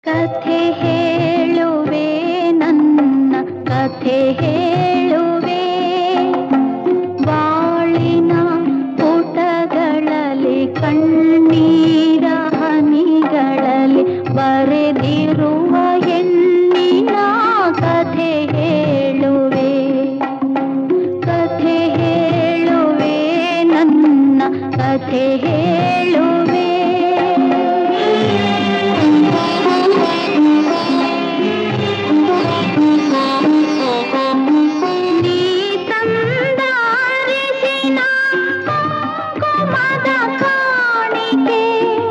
ಕಥೆ ಹೇಳುವೆ ನನ್ನ ಕಥೆ ಹೇಳುವೆ ಬಾಳಿನ ಪುಟಗಳಲ್ಲಿ ಕಣ್ಣೀರ ಹನಿಗಳಲ್ಲಿ ಬರೆದಿರುವ ಹೆಣ್ಣಿನ ಕಥೆ ಹೇಳುವೆ ಕಥೆ ಹೇಳುವೆ ನನ್ನ ಕಥೆ ಹೇಳುವೆ ನೀ ತಂದ ಅರಿಶಿನ ಕುಂಕುಮದ ಕಾಣಿಕೆ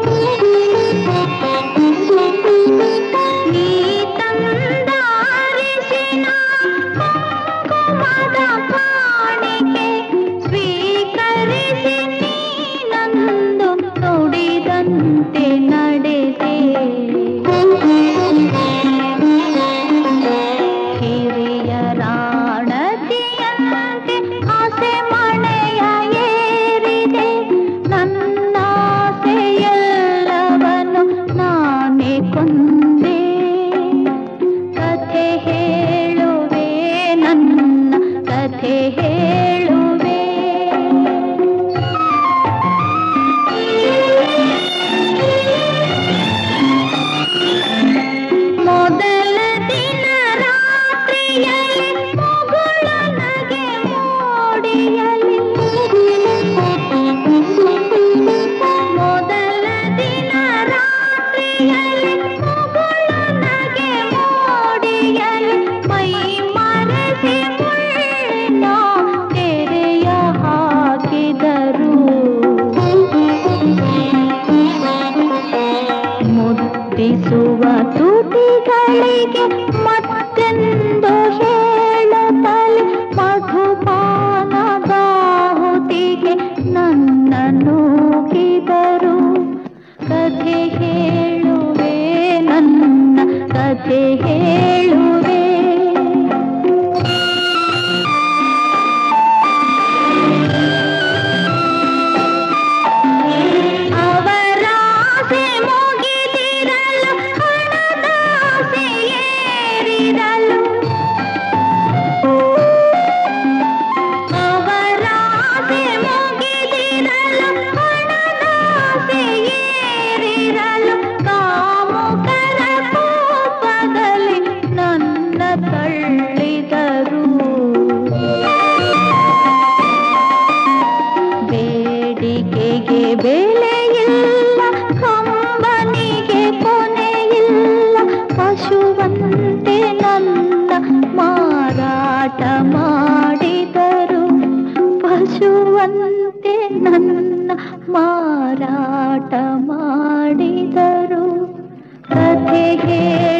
ನೀ ತಂದ ಅರಿಶಿನ ಕುಂಕುಮದ ಕಾಣಿಕೆ ಸ್ವೀಕರಿಸಿ ನೀನಂದು ನುಡಿದಂತೆ ನಡೆದೆ ಹಿರಿಯರಾಣತಿಯಂತೆ ಆಸೆ ಮಣೆಯ ಏರಿದೆ ನನ್ನಾಸೆಯೆಲ್ಲವನು ನಾನೇ ಕೊಂದೆ ಕಥೆ ಹೇಳುವೆ ನನ್ನ ಕಥೆ ಹೇಳುವೆ ಮೊದಲ ದಿನ ರಾತ್ರಿಯಲ್ಲಿ ಮುಗುಳನಗೆ ಮೋಡಿಯಲಿ ಮೊದಲ ದಿನ ರಾತ್ರಿಯಲ್ಲಿ ಮುಗುಳನಗೆ ಮೋಡಿಯಲಿ ಮೈ ಮರೆಸಿ ಮುಳ್ಳಿನ ತೆರೆಯ ಹಾಕಿದರು ಮುದ್ದಿಸುವ ತುಟಿಗಳಿಗೆ ಮತ್ತೆಂದು ಹೇಳುತ್ತಲೇ ಮಧುಪಾನದಾಹುತಿಗೆ ನನ್ನ ನೂಕಿದರು ಕಥೆ ಹೇಳುವೆ ನನ್ನ ಕಥೆ ಹೇಳುವೆ ಅವರಾಸೆ ಮುಗಿದಿರಲು ಹಣದಾಸೆ ಏರಿರಲು ಅವರಾಸೆ ಮುಗಿದಿರಲು ಹಣದಾಸೆ ಏರಿರಲು ಕಾಮುಕರ ಕೋಪದಲ್ಲಿ ನನ್ನ ತಳ್ಳಿದರು ಬೇಡಿಕೆಗೆ ಬೆಲೆಯಿಲ್ಲ ಕಂಬನಿಗೆ ಕೊನೆಯಿಲ್ಲ ಪಶುವಂತೆ ನನ್ನ ಮಾರಾಟ ಮಾಡಿದರು ಪಶುವಂತೆ ನನ್ನ ಮಾರಾಟ ಮಾಡಿದರು ಕಥೆ ಹೇಳ